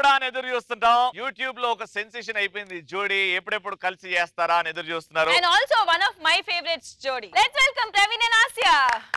ఎప్పుడా అని ఎదురు చూస్తుంటాం యూట్యూబ్ లో ఒక సెన్సేషన్ అయిపోయింది ఈ జోడీ ఎప్పుడెప్పుడు కలిసి చేస్తారా అని ఎదురు చూస్తున్నారు And also one of my favorites, Jodi. Let's welcome Praveen and Asya.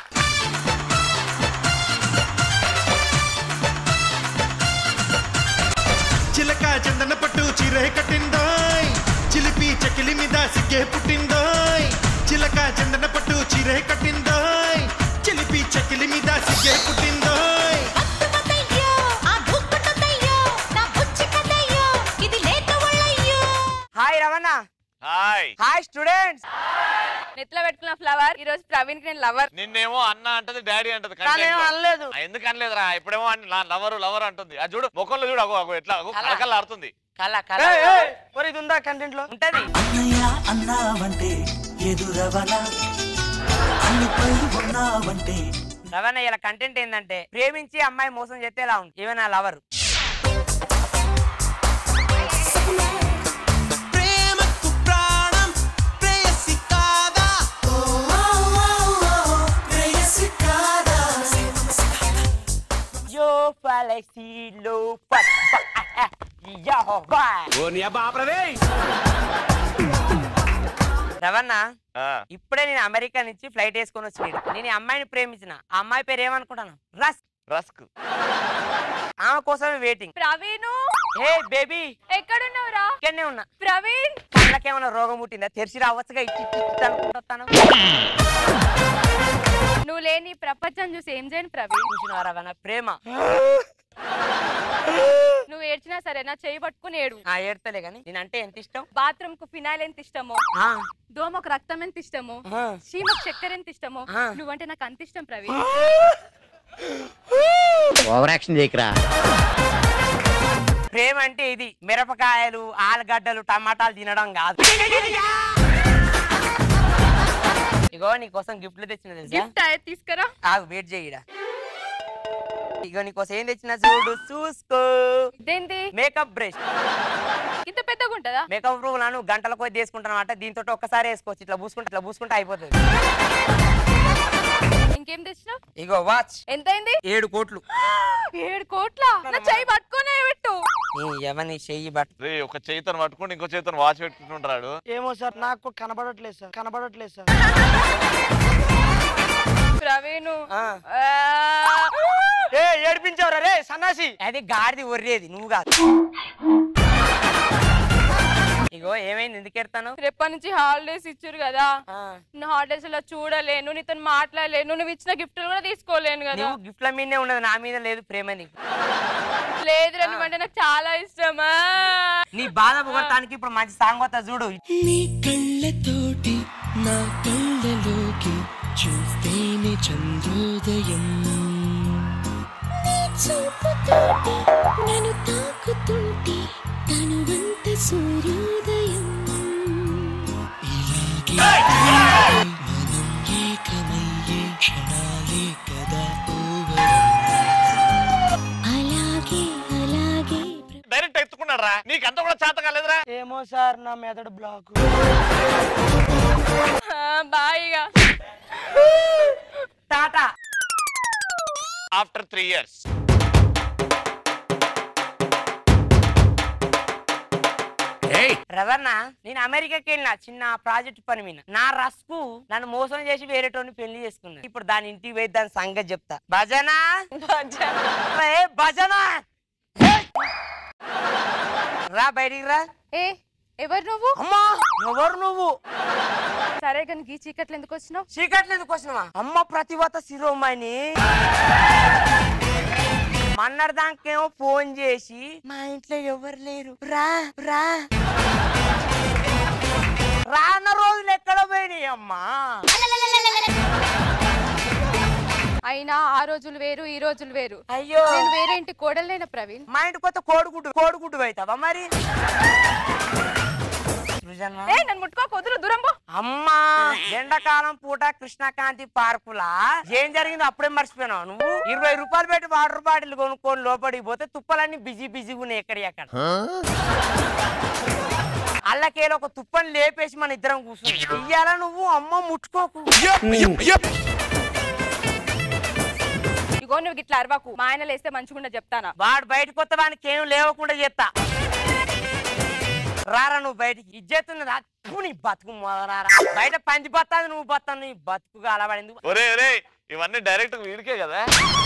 చిలక చందన పట్టు చీరే కట్టిందోయ్ చిలిపి చకిలి మీద సిగ్గే పుట్టిందోయ్ చిలక చందన పట్టు చీరే కట్టిందోయ్ చిలిపి చకిలి మీద సిగ్గే పుట్టిందోయ్ అత్తమతయ్యో ఆ భూపటతయ్యో నా బుచ్చి కదయ్యో ఇది లేత ఒళ్ళయ్యో hi Ramana hi hi students నెత్తిలో పెట్టుకున్న ఫ్లవర్ ఈ రోజు ప్రవీణ్ కి నేను లవర్ నిన్నేమో అన్న అంటది డాడీ అంటది తానేం content లో. అనలేదు ఆ, ఎందుకు అనలేదురా ఇప్పుడేమో లవరు లవర్ అంటుంది అది చూడు ముఖంలో చూడు అగో అగో ఎట్లా అగో అలా. కలకల్లా ఆడుతుంది కల కల మరి ఇది ఉందా కంటెంట్ లో ఉంటది అన్నయ్య అన్నావంటే ఎదురవన అన్నిపై ఉన్నావంటే రవణ ఇలా కంటెంట్ ఏంటంటే ప్రేమించి అమ్మాయి మోసం చేస్తే ఎలా ఉంది ఏమైనా లవర్ ప్రేమకు ప్రాణం ప్రేయసి కాదా ప్రేయసి కాదా యో ఫలసిలో రవణ ఆ, ఇప్పుడే నేను అమెరికా నుంచి ఫ్లైట్ వేసుకొని వచ్చినాడు నేను ఈ అమ్మాయిని ప్రేమించిన ఆ అమ్మాయి పేరు ఏమనుకుంటాను రస్ రస్క్ ఆమె కోసమే వెయిటింగ్ ప్రవీణ్ హే బేబీ ఎక్కడున్నావురా ఇక్కడనే ఉన్నా ప్రవీణ్ కళ్ళకేమైనా రోగం పుట్టిందా తెరిచి రావచ్చుగా ఇచ్చి ఇచ్చి ఇచ్చి అనుకుంటాను నువ్వు లేని ఈ ప్రపంచం చూసి ఏం చేయను ప్రవీణ్ చూసినావా రవణ ప్రేమ నువ్వు ఏడ్చినా సరే నా చేయి పట్టుకుని ఏడు ఆ ఏడ్తలే కానీ నేనంటే ఎంత ఇష్టం బాత్రూమ్ కు ఫినాయిల్ ఎంత ఇష్టమో ఆ, దోమకు రక్తం ఎంత ఇష్టమో ఆ. చీమకు చక్కెర ఎంత ఇష్టమో ఆ. నువ్వంటే నాకు అంత ఇష్టం ప్రవీణ్ ఓవర్ యాక్షన్ చేయకరా ప్రేమ అంటే ఇది మిరపకాయలు ఆలుగడ్డలు టమాటాలు తినడం కాదు ఇగో నీకోసం గిఫ్ట్లు తెచ్చిన తెలుసా గిఫ్ట్ తీసుకురా ఆగు వెయిట్ చేయడా ఇగో నీకోసం ఏం తెచ్చిన చూడు చూసుకో ఇదేంటి మేకప్ బ్రష్ ఇంత పెద్దగా ఉంటుందా మేకప్ రూమ్ నువ్వు గంటల కొద్ది వేసుకుంటాను అనమాట దీంతో ఒక్కసారి వేసుకోవచ్చు ఇట్లా పూసుకుంటే ఇట్లా పూసుకుంటే అయిపోతుంది ఇంకేం తెచ్చినావు ఇగో వాచ్ ఎంతైంది ఏడు కోట్లు ఏడు కోట్ల నా చెయ్యి పట్టుకునే పెట్టు నీ ఎవని చెయ్యి బట్ రే ఒక చేతను పట్టుకుని ఇంకో చేతను వాచ్ పెట్టుకుంటుంటాడు ఏమో సార్ నాకు కనబడట్లేదు సార్ కనబడట్లేదు సార్ ప్రవీణ్ ఆ. ఏ ఏడిపించావురా రే సన్నాసి అది గాడిది ఒర్రేది నువ్వు కాదు ఇగో ఏమైంది ఎందుకు ఎడతాను రేపటి నుంచి హాలిడేస్ ఇచ్చారు కదా నువ్వు హాలిడేస్ లో చూడలేను నీతో మాట్లాడలేను నువ్వు ఇచ్చిన గిఫ్ట్లు కూడా తీసుకోలేను కదా నువ్వు గిఫ్ట్ల మీదే ఉండదు నా మీద లేదు ప్రేమ నీకు లేదురా నువ్వంటే నాకు చాలా ఇష్టమా నీ బాధ పొగడటానికి ఇప్పుడు మంచి సాంగ్ వస్తా చూడు నీ కళ్ళతోటి నా కళ్ళలోకి చూస్తేనే చంద్రోదయం నీ చూపుతోటి నన్ను తాకుతుంటే తనువంత సూర్యోదయం ఇలాగే మనం ఏకమయ్యే క్షణాలే కదా ఓవరం అలాగే అలాగే డైరెక్ట్ ఎత్తుకున్నాడు రా నీకు అంత కూడా చేత కాలేదురా ఏమో సార్ నా మెదడు బ్లాక్ బాయిగా tata after three years Ramana నేను అమెరికాకి వెళ్ళిన చిన్న ప్రాజెక్ట్ పని మీద నా రస్కు నన్ను మోసం చేసి వేరేటోని పెళ్లి చేసుకున్నా ఇప్పుడు దాని ఇంటికి పోయి దాని సంగతి చెప్తా భజనా ఏ భజనా ఏ! రా బయటికి రా ఏ ఎవరు నువ్వు అమ్మా ఎవరు నువ్వు సరే కానీ ఈ చీకట్లు ఎందుకు వచ్చినావు చీకట్లు ఎందుకు వచ్చినవా అమ్మ ప్రతిభత శిరోమణి మన్నర్దాకేమో ఫోన్ చేసి మా ఇంట్లో ఎవరు లేరు రా రా రాన్న రోజులు ఎక్కడ పోయినాయి అమ్మా అయినా ఆ రోజులు వేరు ఈ రోజులు వేరు అయ్యో నేను వేరే ఇంటి కోడలేనా ప్రవీణ్ మా ఇంటి కొత్త కోడిగుడ్డు కోడిగుడ్డు అవుతావా మరి సృజన ఏ నన్ను ముట్టుకో కుదురు దూరం పో అమ్మా ఎండాకాలం పూట కృష్ణకాంతి పార్కులా ఏం జరిగిందో అప్పుడే మర్చిపోయినావు నువ్వు ఇరవై రూపాయలు పెట్టి వాటర్ బాటిల్ కొనుక్కొని లోపలికి పోతే తుప్పలన్నీ బిజీ బిజీగా ఉన్నాయి ఎక్కడి అక్కడ అల్లకేలో ఒక తుప్పని లేపేసి మన ఇద్దరం కూర్చుని ఇయ్యాల నువ్వు అమ్మ ముట్టుకోకు ఇగో నువ్వు ఇట్లా అరవకు మా ఆయన లేస్తే మంచిగుండా చెప్తానా వాడు బయటకు వస్తే వానికి ఏం లేవకుండా చేస్తా రారా నువ్వు బయటికి ఇజ్జెత్తున్నదా ఫు, నీ బతుకు మొదలారా బయట పంది బత్తాది నువ్వు బతాను నీ బతుకుగా అలవాడింది ఒరే ఒరే ఇవన్నీ డైరెక్ట్ వీడికే కదా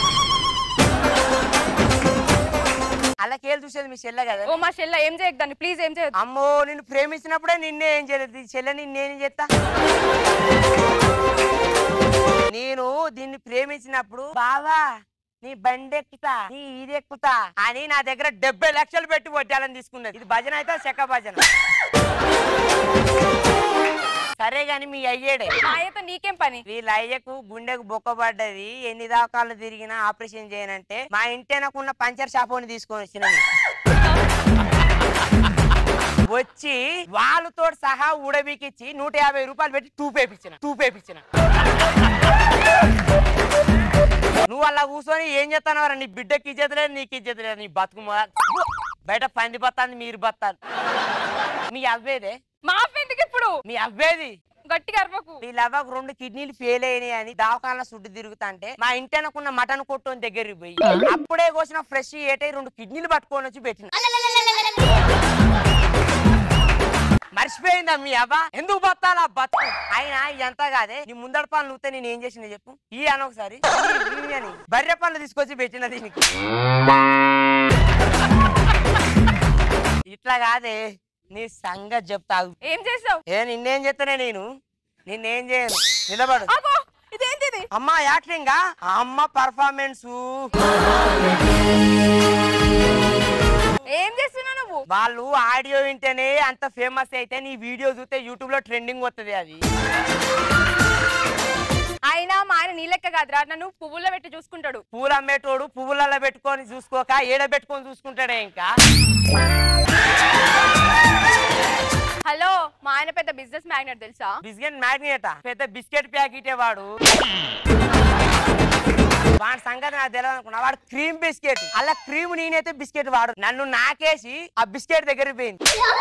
అలాకేళ్ళు చూసేది మీ చెల్లె కదా ఓ మా చెల్ల ఏం చేయకు దాన్ని ప్లీజ్ ఏం చేయదు అమ్మో నిన్ను ప్రేమించినప్పుడే నిన్నే ఏం చేయలేదు ఈ చెల్లె నిన్నేం చేస్తా నేను దీన్ని ప్రేమించినప్పుడు బావా నీ బండి ఎక్కుతా నీ ఇది ఎక్కుతా అని నా దగ్గర డెబ్బై లక్షలు పెట్టి వడ్డాలని తీసుకున్నది ఇది భజన అయితే చెక్క భజన సరే గాని మీ అయ్యేడే మా అయ్యతో నీకేం పని వీళ్ళ అయ్యకు గుండెకు బొక్కబడ్డది ఎన్ని దాకాలు తిరిగినా ఆపరేషన్ చేయనంటే మా ఇంటేనకున్న పంచర్ షాపుని తీసుకొని వచ్చిన వచ్చి వాళ్ళతో సహా ఊడబీకిచ్చి నూట యాభై రూపాయలు పెట్టి టూపేపించిన టూపేపించిన నువ్వు అలా కూర్చొని ఏం చేస్తానవరా నీ బిడ్డకి ఇచ్చేతలేదు నీకు ఇచ్చేతలేదు నీ బతుకు మొ- బయట పంది బత్తాంది మీరు బత్తారు మీ అవ్వేదే మా ఎందుకు ఇప్పుడు మీ అవ్వేది గట్టిగా అరవకు వీళ్ళ అవ్వకు రెండు కిడ్నీలు ఫెయిల్ అయినాయి అని దవాఖాన సుడ్డు తిరుగుతాంటే మా ఇంటనుకున్న మటన్ కొట్టు దగ్గరికి పోయి అప్పుడే కోసిన ఫ్రెష్ ఏటై రెండు కిడ్నీలు పట్టుకొని వచ్చి పెట్టిన మర్చిపోయిందా మీ అవ్వ ఎందుకు బతాలా బతుకు అయినా ఎంత కాదే నీ ముందడ పనులు నూతే నేను ఏం చేసిన చెప్పు ఈ అని ఒకసారి ఈ, ఈ అని బర్రె పనులు తీసుకొచ్చి పెట్టిన దీనికి ఇట్లా కాదే నీ సంగతి చెప్తావు ఏం చేసావు ఏ నిన్నేం చెప్తానే నేను నిన్నేం చేయను నిలబడు అగో ఇదేంటి ఇది అమ్మ యాక్టింగ్ అమ్మ పర్ఫార్మెన్స్ ఏం చేస్తున్నావు నువ్వు వాళ్ళు ఆడియో వింటేనే అంత ఫేమస్ అయితే నీ వీడియో చూస్తే యూట్యూబ్ లో ట్రెండింగ్ వస్తుంది అది అయినా మా ఆయన నీ లెక్క కాదురా నన్ను పువ్వుల్లో పెట్టి చూసుకుంటాడు పూలు అమ్మేటోడు పువ్వులలో పెట్టుకొని చూసుకోక ఏడ పెట్టుకొని చూసుకుంటాడే ఇంకా హలో మా ఆయన పెద్ద బిజినెస్ మ్యాగ్నెట్ తెలుసా బిస్కెట్ మ్యాగ్నేట పెద్ద బిస్కెట్ ప్యాకెటే వాడు వాడి సంగతి నాకు తెలియదు అనుకున్నా వాడు క్రీమ్ బిస్కెట్ అలా క్రీమ్ నేనైతే బిస్కెట్ వాడు నన్ను నాకేసి ఆ బిస్కెట్ దగ్గరికి పోయింది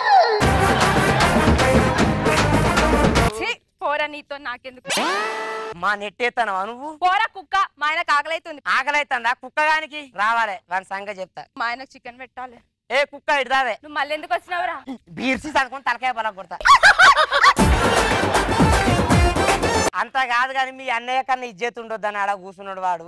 ఛీ, పోరా నీతో నాకెందుకు మా నెట్టేస్తాను నువ్వు పోరా కుక్క మా ఆయనకు ఆకలైతుంది ఆకలి అవుతుందా కుక్కగానికి రావాలి వాడి సంగతి చెప్తా మా ఆయనకు చికెన్ పెట్టాలి ఏ కుక్క ఇడదావే నువ్వు మళ్ళీ ఎందుకు వచ్చినావురా బీర్సి చదువుకొని తలకాయ బల కొడతా అంత కాదు కానీ మీ అన్నయ్య కన్నా ఇజ్జత్ ఉండొద్దని ఆడ కూర్చున్నాడు వాడు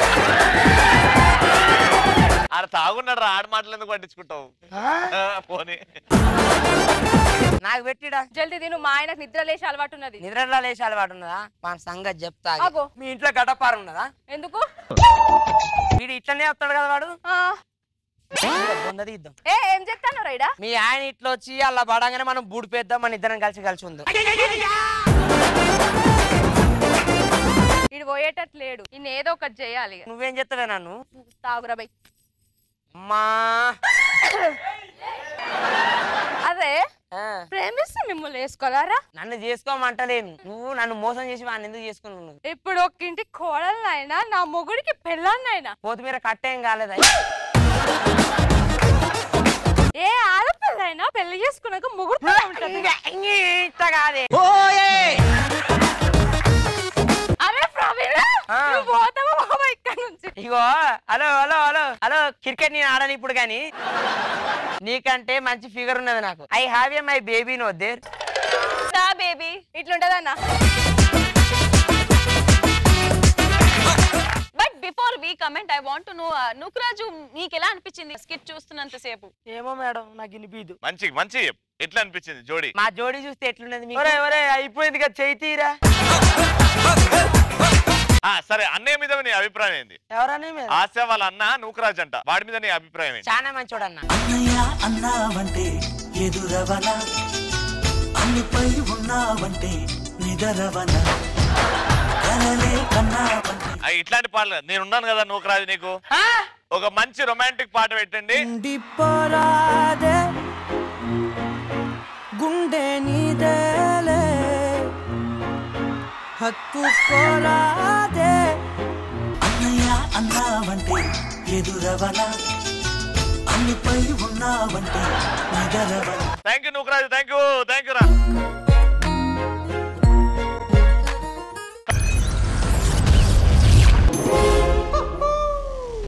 ఆడ తాగున్నాడు రా ఆడ మాటలు ఎందుకు పట్టించుకుంటావు ఆ, పోనీ నాకు పెట్టిడా జల్దీ తిను మా ఆయనకు నిద్ర లేచి అలవాటు ఉన్నది నిద్రలో లేచి అలవాటు ఉన్నదా మన సంగతి చెప్తా ఆగు. మీ ఇంట్లో గడ్డపారు ఉన్నదా ఎందుకు వీడు ఇట్లనే వస్తాడు కదా వాడు ఆ, బొందది ఇద్దాం ఏ ఏం చెప్తాను రైడా మీ ఆయన ఇట్లా వచ్చి అలా పడంగానే మనం బూడిపేద్దాం మన ఇద్దరం కలిసి కలిసి ఉందాం ఇడు పోయేటట్టు లేడు ఇన్ని ఏదో ఒకటి చేయాలి ఇక. నువ్వేం చెప్తావే నన్ను తాగురా బై అమ్మా అదే ఆ, ప్రేమిస్తే మిమ్మల్ని వేసుకోవాలరా నన్ను చేసుకోమంటలేను నువ్వు నన్ను మోసం చేసి వాడిని ఎందుకు చేసుకున్నావు నువ్వు ఇప్పుడు ఒక ఇంటి కోడలనైనా నా మొగుడికి పెళ్ళాన్నైనా కొత్తిమీర కట్టేం కాలేదా ఏ ఆడపిల్లైనా పెళ్లి చేసుకున్నాక మొగుడు ఉంటుంది ఇంత కాదే అరే ప్రవీణ ఆ. నువ్వు పోతావా బాబా ఇక్కడ నుంచి ఇగో hello hello hello hello cricket నేను ఆడను ఇప్పుడు కానీ నీకంటే మంచి ఫిగర్ ఉన్నది నాకు I have a my baby no there నా బేబీ ఇట్లుంటదన్న but before we comment I want no Nookaraju నీకు ఎలా అనిపించింది స్కిట్ చూస్తున్నంత సేపు ఏమో మేడం నాకు వినిపిదు మంచి మంచి ఎట్లా అనిపించింది జోడి మా జోడీ చూస్తే ఎట్లున్నది మీకు ఒరే ఒరే అయిపోయింది కదా చేయి తీరా ఆ సరే అన్నయ్య మీద నీ అభిప్రాయం ఏంది ఎవరని మీద ఆశ వాళ్ళ అన్న నూకరాజ్ అంట వాడి మీద నీ అభిప్రాయం ఏంటి చాలా మంచోడన్న అన్నయ్య అన్నావంటే ఎదురవన అన్నిపై ఉన్నావంటే నిదరవన కనలే కన్నావంటే ఆ, ఇట్లాంటి పాటలు నేను ఉన్నాను కదా నూకరాజు నీకు ఒక మంచి రొమాంటిక్ పాట పెట్టండి ఉండిపోరాదే గుండె నీదేలే హక్కు కోరాదే అన్నయ్య అన్నావంటే ఎదురవన అన్నిపై ఉన్నావంటే నిదరవన thank you Nookaraju thank you thank you రా